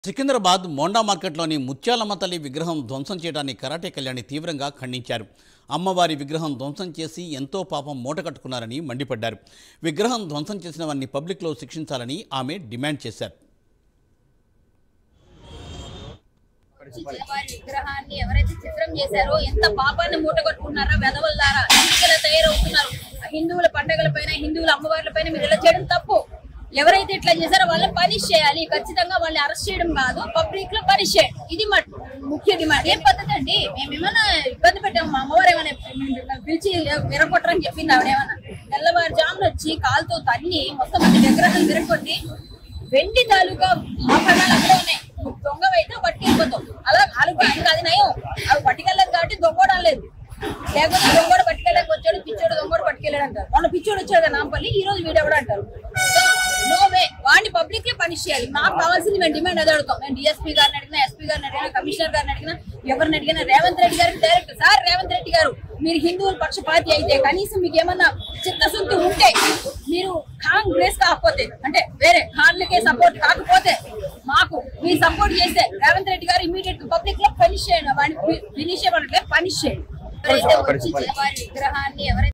సికింద్రాబాద్ మోండా మార్కెట్లోని ముత్యాలమ్మ తల్లి విగ్రహం ధ్వంసం చేయడాన్ని కరాటే కళ్యాణి తీవ్రంగా ఖండించారు అమ్మవారి విగ్రహం ధ్వంసం చేసి ఎంతో పాపం మూటకట్టుకున్నారని మండిపడ్డారు విగ్రహం ధ్వంసం చేసిన వారిని పబ్లిక్లో శిక్షించాలని ఆమె డిమాండ్ చేశారు వారి విగ్రహాన్ని ఎవరైతే చిత్రం చేశారో ఎంత పాపాన్ని మూటగట్టుకున్నారో వెదవల్లారా హిందువుల తయారవుతున్నారు హిందువుల పండగల పైన హిందువుల అమ్మవార్ల పైన మీరు ఇలా చేయడం తప్పు ఎవరైతే ఇట్లా చేశారో వాళ్ళని పనిష్ చేయాలి ఖచ్చితంగా వాళ్ళని అరెస్ట్ చేయడం కాదు పబ్లిక్ లో పనిష్ చేయండి ఇది మా ముఖ్య డిమాండ్ ఏం పద్ధతి అండి మేము ఏమైనా ఇబ్బంది పెట్టాము మా అమ్మవారు ఏమైనా పిలిచి విరగొట్టరని చెప్పింది ఆవిడేమన్నా తెల్లవారుజామున వచ్చి కాలుతో తన్ని మొత్తం మంది విగ్రహాలు విరగొట్టి వెండి తాలూకా ఆభరణాలు అక్కడ ఉన్నాయి దొంగవైతే పట్టుకెళ్ళిపోతాం అలా అలుగు ఇంకా అది నయం అవి పట్టుకెళ్ళలేదు కాబట్టి దొంగోడం లేదు లేకపోతే దొంగోడు పట్టుకెళ్ళక వచ్చాడు పిచ్చోడు దొంగోడు పట్టుకెళ్ళాడు అంటారు మొన్న పిచ్చోడు వచ్చాడు కదా నాంపల్లి ఈ రోజు వీడెవడు అంటారు నో వే వాడిని పబ్లిక్ లో పనిష్ చేయాలి మాకు కావాల్సింది మేము డిమాండ్ అదే అడుగుతాం మేము డిఎస్పీ గారిని అడిగినా ఎస్పీ గారిని అడిగినా కమిషనర్ గారిని అడిగినా ఎవరిని అడిగినా రేవంత్ రెడ్డి గారికి డైరెక్ట్ సార్ రేవంత్ రెడ్డి గారు మీరు హిందువుల పక్షపాతి అయితే కనీసం మీకు ఏమన్నా చిత్తశుద్ధి ఉంటే మీరు కాంగ్రెస్ కాకపోతే అంటే వేరే ఖాన్లకే సపోర్ట్ కాకపోతే మాకు మీరు సపోర్ట్ చేస్తే రేవంత్ రెడ్డి గారు ఇమీడియట్ పబ్లిక్ లో పనిష్ చేయండి వాడిని ఫినిష్ చేయమంటే పనిష్ చేయండి ఎవరైతే వచ్చి వారి విగ్రహాన్ని ఎవరైతే